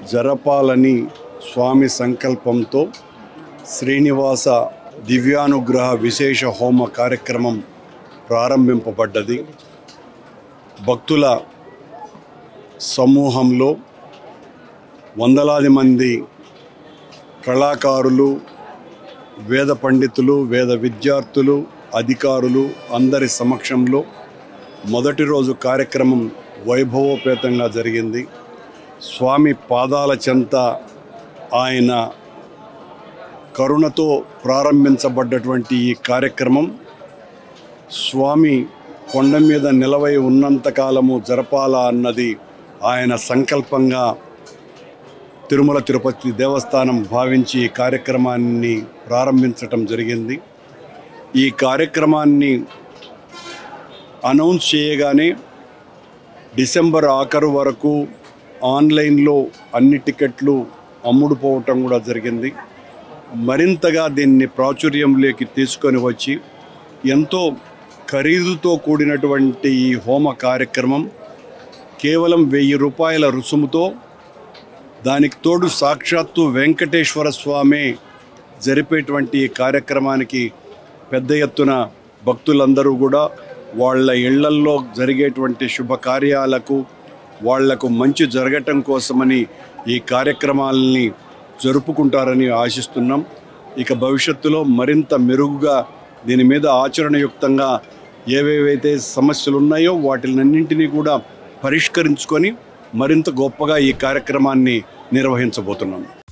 జరపాలని స్వామి సంకల్పంతో శ్రీనివాస దివ్యానుగ్రహ విశేష హోమ కార్యక్రమం ప్రారంభింపబడ్డది భక్తుల సమూహంలో వందలాది మంది కళాకారులు వేద పండితులు వేద విద్యార్థులు అధికారులు అందరి సమక్షంలో మొదటి రోజు కార్యక్రమం వైభవోపేతంగా జరిగింది స్వామి పాదాల చెంత ఆయన కరుణతో ప్రారంభించబడ్డటువంటి ఈ కార్యక్రమం స్వామి కొండ మీద నిలవై ఉన్నంతకాలము జరపాలా అన్నది ఆయన సంకల్పంగా తిరుమల తిరుపతి దేవస్థానం భావించి ఈ కార్యక్రమాన్ని ప్రారంభించటం జరిగింది ఈ కార్యక్రమాన్ని అనౌన్స్ చేయగానే డిసెంబర్ ఆఖరు వరకు ఆన్లైన్లో అన్ని టికెట్లు అమ్ముడుపోవటం కూడా జరిగింది మరింతగా దీన్ని ప్రాచుర్యంలోకి తీసుకొని వచ్చి ఎంతో ఖరీదుతో కూడినటువంటి ఈ హోమ కార్యక్రమం కేవలం వెయ్యి రూపాయల రుసుముతో దానికి తోడు సాక్షాత్తు వెంకటేశ్వర స్వామి జరిపేటువంటి ఈ కార్యక్రమానికి పెద్ద ఎత్తున భక్తులందరూ కూడా వాళ్ళ ఇళ్లల్లో జరిగేటువంటి శుభకార్యాలకు వాళ్లకు మంచి జరగటం కోసమని ఈ కార్యక్రమాలని జరుపుకుంటారని ఆశిస్తున్నాం ఇక భవిష్యత్తులో మరింత మెరుగుగా దీని మీద ఆచరణయుక్తంగా ఏవేవైతే సమస్యలు ఉన్నాయో వాటినన్నింటినీ కూడా పరిష్కరించుకొని మరింత గొప్పగా ఈ కార్యక్రమాన్ని నిర్వహించబోతున్నాం